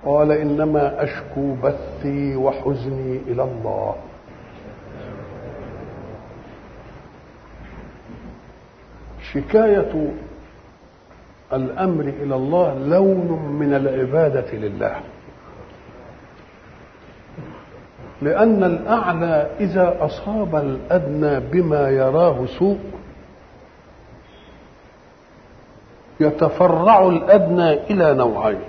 قال انما اشكو بثي وحزني الى الله شكايه الامر الى الله لون من العباده لله لان الاعلى اذا اصاب الادنى بما يراه سوء يتفرع الادنى الى نوعين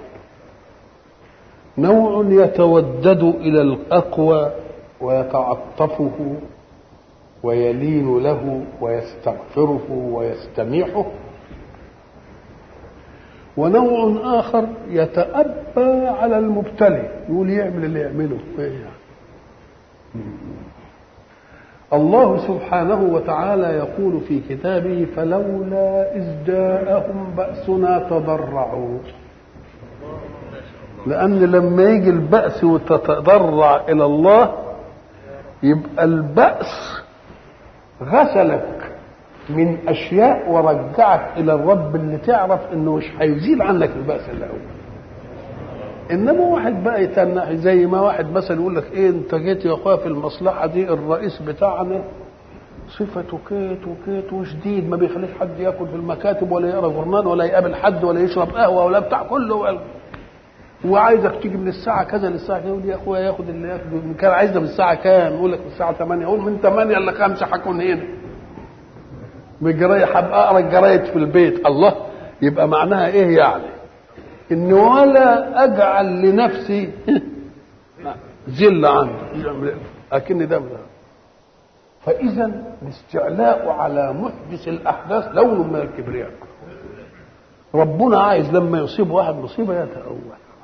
نوع يتودد الى الاقوى ويتعطفه ويلين له ويستغفره ويستميحه ونوع اخر يتأبى على المبتلي يقول يعمل اللي يعمله ايه يعني الله سبحانه وتعالى يقول في كتابه فلولا إذ جاءهم بأسنا تضرعوا لأن لما يجي البأس وتتضرع إلى الله يبقى البأس غسلك من أشياء ورجعك إلى الرب اللي تعرف إنه مش هيزيل عنك البأس الأول انما واحد بقى يتنح زي ما واحد مثلا يقول لك ايه انت جيت يا اخويا في المصلحه دي الرئيس بتاعنا صفته كيت وكيت وشديد ما بيخليش حد ياكل في المكاتب ولا يقرا جورنال ولا يقابل حد ولا يشرب قهوه ولا بتاع كله وعايزك تيجي من الساعه كذا للساعه كذا يقول يا اخويا ياخد اللي ياخده كان عايزنا من الساعه كام يقول لك من الساعه 8 يقول من 8 ل 5 هكون هنا بالجرايد هبقى اقرا الجرايد في البيت الله يبقى معناها ايه يعني ان ولا اجعل لنفسي ذل عنه اكن ده فاذا الاستعلاء على محدث الاحداث لون من الكبرياء ربنا عايز لما يصيب واحد مصيبه يتأول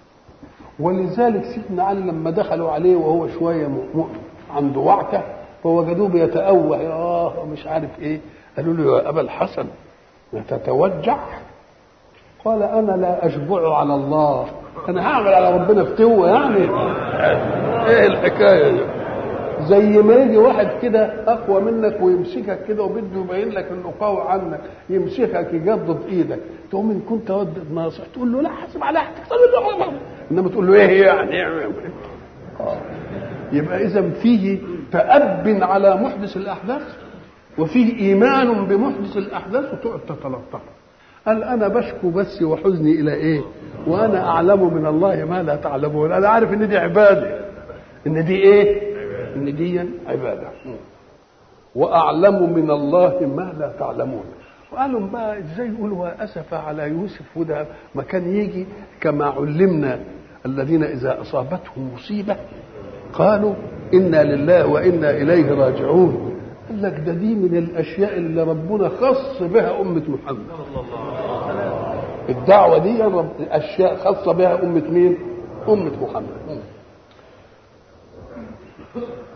ولذلك سيدنا علي لما دخلوا عليه وهو شويه عنده وعكه فوجدوه بيتأوه اه مش عارف ايه قالوا له يا ابا الحسن تتوجع قال انا لا اشبع على الله انا هعمل على ربنا فتوه يعني ايه الحكايه دي زي ما يجي واحد كده اقوى منك ويمسكك كده وبده يبين لك انه قوي عنك يمسكك يجدد ايدك تقوم ان كنت ودد ناصح تقول له لا حاسب على حاجتك انما تقول له ايه يعني آه. يبقى اذا فيه تأب على محدث الاحداث وفيه ايمان بمحدث الاحداث وتقعد تتلطف قال انا بشكو بس وحزني الى ايه وانا اعلم من الله ما لا تعلمون انا عارف ان دي عباده ان دي ايه ان دي عباده واعلم من الله ما لا تعلمون وقالوا بقى ازاي يقولوا اسف على يوسف وده ما كان يجي كما علمنا الذين اذا اصابتهم مصيبه قالوا انا لله وانا اليه راجعون قال لك ده دي من الاشياء اللي ربنا خص بها امه محمد الدعوه دي رب اشياء خاصه بها امه مين امه محمد